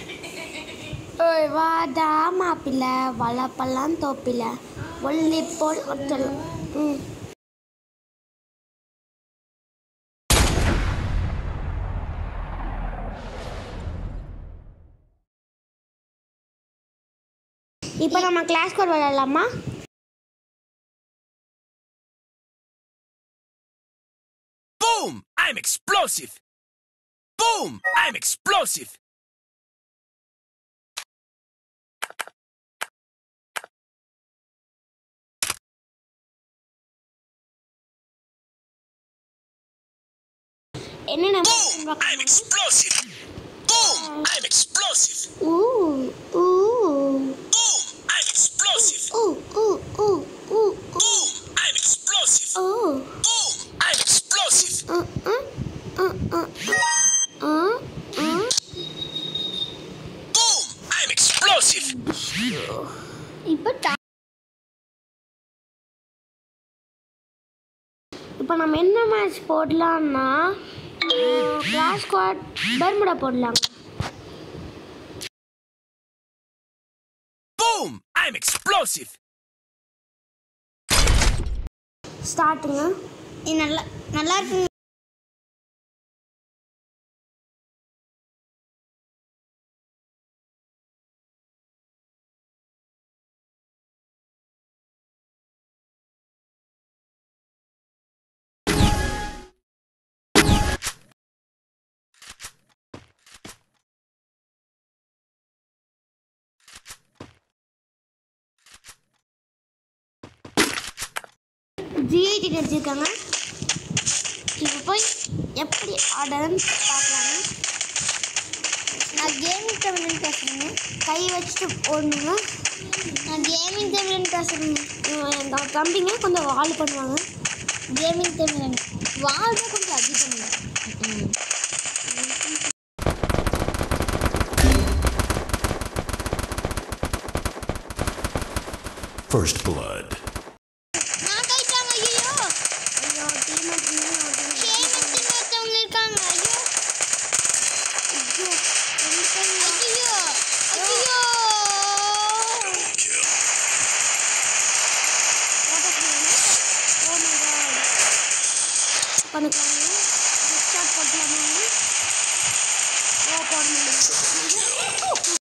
ஓய் வாடா மாப்பிள்ள வளப்பெல்லாம் தோப்பில ஒல்லி போல் ஒத்தல் ம் இப்போ நம்ம கிளாஸ் கோட் விளையாடலாமா Boom! I'm explosive! Boom! I'm explosive! என்னென்ன Boom! I'm explosive! Boom! I'm explosive! ஊ ஊ Boom! I'm explosive! ஊ ஊ ஊ ஊ Boom! I'm explosive! ஊ Boom! I'm explosive! Uh, uh, uh, uh, uh, uh. Boom! I'm explosive! இப்போ ta- இப்போ நம்ம என்ன மேட்ச் போடலாம்னா கிளாஸ் ஸ்குவாட் பர்முடா போடலாம் Boom! I'm explosive! ஸ்டார்ட்டுங்க இது நல்லா நல்லா இருக்கு ஜிஐடி வச்சுருக்காங்க இப்போ போய் எப்படி ஆர்டர்னு பார்க்கலாங்க நான் கேமிங் தமிழன் பேசுகிறேங்க கை வச்சுட்டு போடணுங்க நான் கேமிங் தமிழன் பேசுகிறேங்க இவன் என் த- தம்பிங்க கொஞ்சம் வால் பண்ணுவாங்க கேமிங் தமிழன் வாழ்க்கை கொஞ்சம் அதிகங்க First blood. நான் கைட்டாங்க ஐயோ ஐயோ டீமேட் கேமிங் ஒருத்தவங்க இருக்காங்க ஐயோ ஐயோ ஐயோ பண்ணிக்கலாங்க ஹெட்ஷாட் போட்டலாமாங்க ஓ போட முடியும்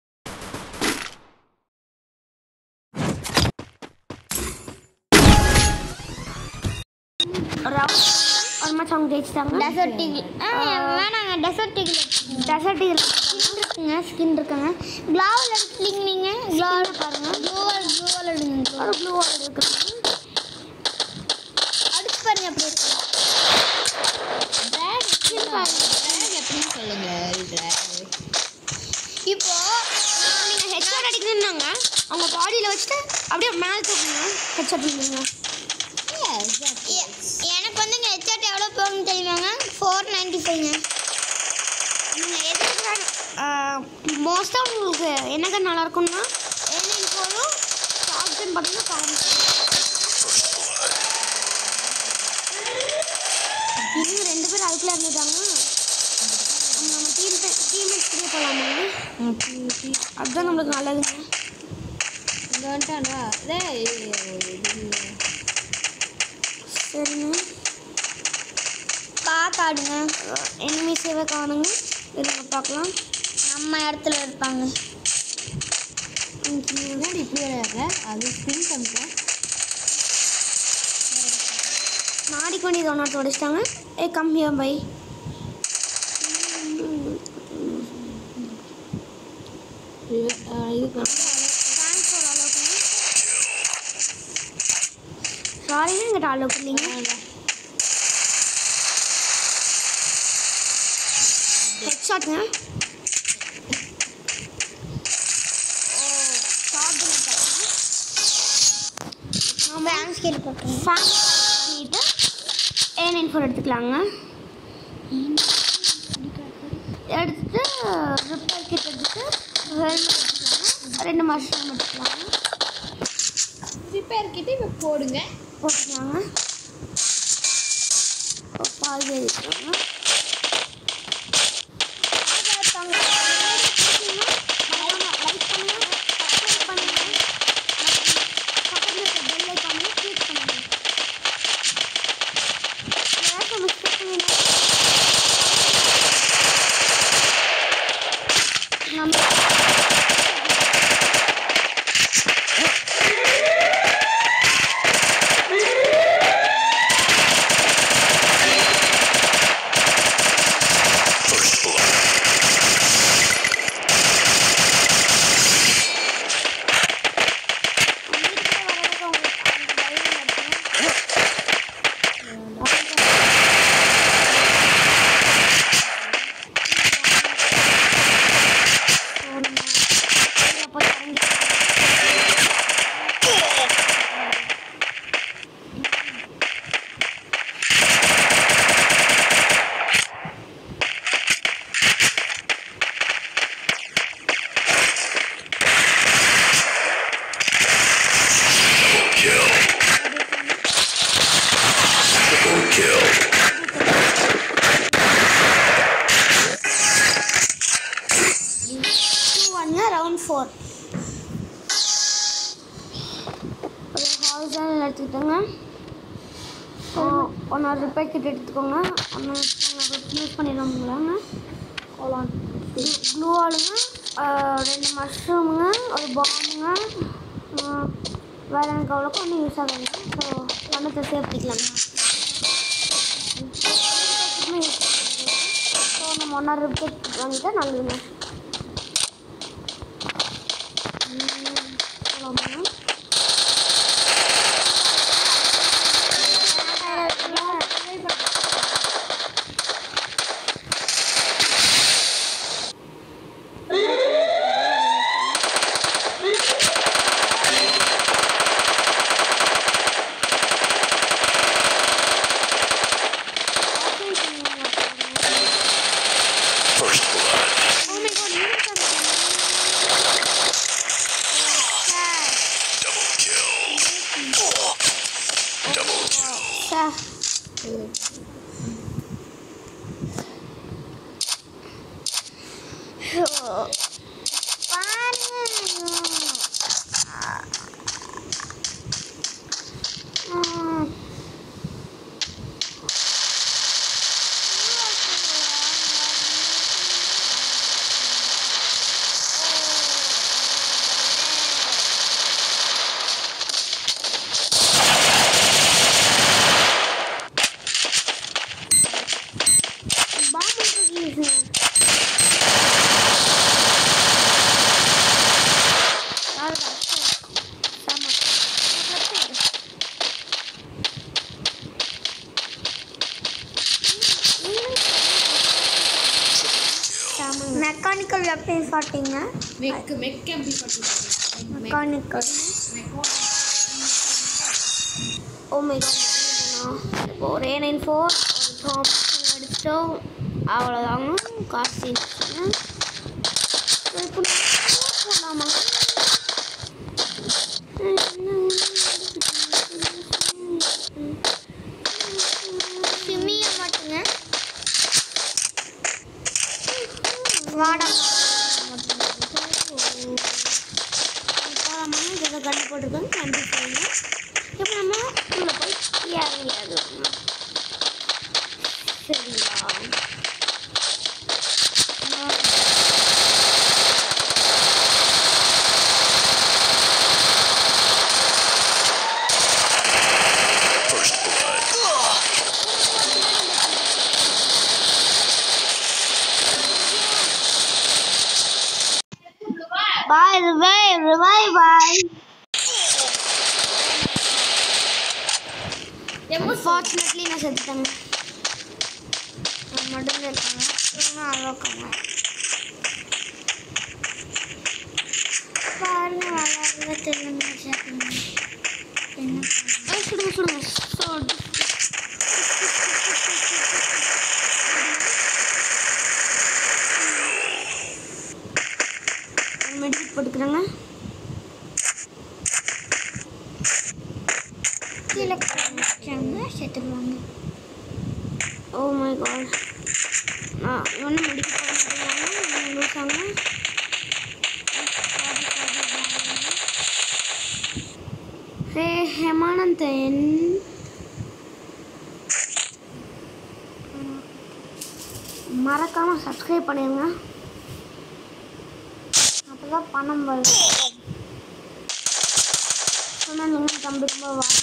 ரவுண்ட் ஒரு மேட்ச் அவங்க ஜெயிச்சிட்டாங்க டெசர்ட் டிகில் ஆ வேணாங்க டெசர்ட் டிகில் டெசர்ட் இருக்குங்க ஸ்கின் இருக்குங்க க்ளோவல் எடுத்துலீங்க நீங்கள் க்ளோவல் பாருங்க க்ளோவல் க்ளோவல் எடுங்க ஒரு ப்ளூ வால் இருக்குது அடுத்து பாருங்க அப்படி இருக்கு எப்படின்னு சொல்லுங்க இப்போ நீங்கள் ஹெட்ஷாட் அடிக்கணுன்னாங்க அவங்க பாடியில் வச்சுட்டு அப்படியே மேலே தூக்குங்க ஹெட்ஷாட் பண்ணுங்க எ- எனக்கு வந்துங்க ஹெச்ஆர்ட் எவ்வளோ போகும்னு தெரியுமாங்க ஃபோர் நைன்டி ஃபைவ்ங்க நீங்கள் எதுக்கு மோஸ்ட்டாக உங்களுக்கு என்ன கன் நல்லா இருக்கும்னா ஏலியன் போதும் ஷார்ட் கன் பார்த்தீங்கன்னா காரணம் இன்னும் ரெண்டு பேர் அதுக்குள்ள இருந்துட்டாங்க நம்ம நம்ம டீம் டீம்மேட்ஸ்லேயே போகலாமாங்க அதுதான் நம்மளுக்கு நல்லதுங்க இங்க வந்துட்டானா டேய் சரிங்க காக்காடுங்க எனிமி சேவை காணுங்க இருங்க பார்க்கலாம் நம்ம இடத்துல இருப்பாங்க என்னடி இப்படி விளையாடுற அது ஸ்பின் பண்ணிட்டேன் நாடிக்கு வேண்டி இதை ஒன்று உடைச்சிட்டாங்க ஏ கம் ஹியர் பை இது பண்ண தேங்க்ஸ் ஃபார் அலோக்குங்க சாரிங்க எங்கிட்ட அலோக்கு இல்லைங்க ஹெட் ஷாட்டுங்க ஃபேன்ஸ் கேட்டு போட்டுருங்க ஃபேன் பண்ணிட்டு ஏ நைன் ஃபோர் எடுத்துக்கலாங்க எடுத்துட்டு ரிப்பேர் கிட் எடுத்துட்டு ஹெல்மெட் எடுத்துக்கலாங்க ரெண்டு மஷ்ரூம் எடுத்துக்கலாங்க ரிப்பேர் கிட்ட இப்போ போடுங்க போட்டுக்கலாங்க பால் எடுத்துக்கலாங்க தௌசண்ட் எடுத்துக்கிட்டோங்க ஒன்னொரு பேக்கெட் எடுத்துக்கோங்க ஒன்று யூஸ் பண்ணிடுவோங்களாங்க க்ளூ ஆளுங்க ரெண்டு மஷ்ரூமுங்க ஒரு பாம்புங்க வேறு எனக்கு அவ்வளோக்கும் ஒன்றும் யூஸ் ஆகாதுங்க ஸோ பணத்தை சேர்த்துக்கலாம் ஸோ நம்ம ஒன்றரை பேக்கெட் வாங்கிட்டா நல்லதுங்க ம், போலாமா? First blood. Oh my god, இங்க இருக்காங்க. Double kill. Double kill. Sir பாம்பு இருக்குங்க மெக்கானிக்கல் வெப்பன் பார்த்தீங்க மெக் மெக் எப்படி பண்ணுறாங்க மெக்கானிக்கல் ஓ மை ஒரு ஏ நைன் ஃபோர் ஒரு டாப்ஸன் எடுத்துட்டோம் அவ்வளோதாங்க காசு இருந்துச்சுங்க இப்போ போடலாமா சிமிய மாட்டுங்க வாடா போகலாமா இதை கண்டு போட்டிருக்கோங்க கண்டு போடுங்க இப்போ நம்ம உள்ளே போய் இறங்கியாது சரிங்களா First blood. Bye bye bye bye fortunately நான் செத்துட்டேங்க நான் மட்டும் இருக்காங்க இவங்க அவ்வளோக்காங்க பாருங்க வளரவே தெரியல என்ன சுடுங்க சுடுங்க சுடு மெடிக் போட்டுக்கிறேங்க கீழே வச்சாங்க செத்துருவாங்க ஓ மை காட் நான் ஒன்றும் மெடிக் போட மாட்டேங்கிறாங்க லூசாங்க ஹே ஹேமானந்தன் மறக்காம சப்ஸ்கிரைப் பண்ணிடுங்க அப்பதான் பணம் வரும் சொன்னா நீங்கள் தம்பி ரொம்ப வாங்க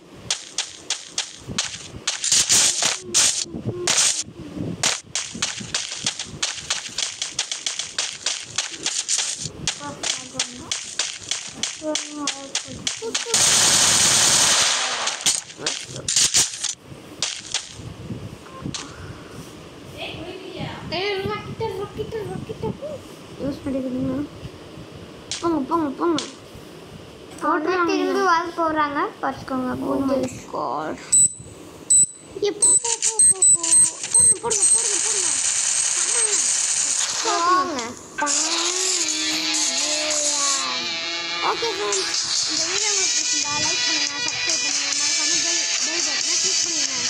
யூஸ் பண்ணிக்கிறீங்களா போங்க போங்க போங்க திரும்பி வாங்க போகிறாங்க பார்த்துக்கோங்க ஓ மை காட் எப்போ போ போ போ போ போடுங்க போடுங்க போடுங்க போடுங்க ஓகே ஃப்ரெண்ட்ஸ் இந்த வீடியோ உங்களுக்கு பிடிச்சிருந்தா லைக் பண்ணுங்க சப்ஸ்கிரைப் பண்ணுங்க மறக்காம பெல் பெல் பட்டனை கிளிக் பண்ணுங்க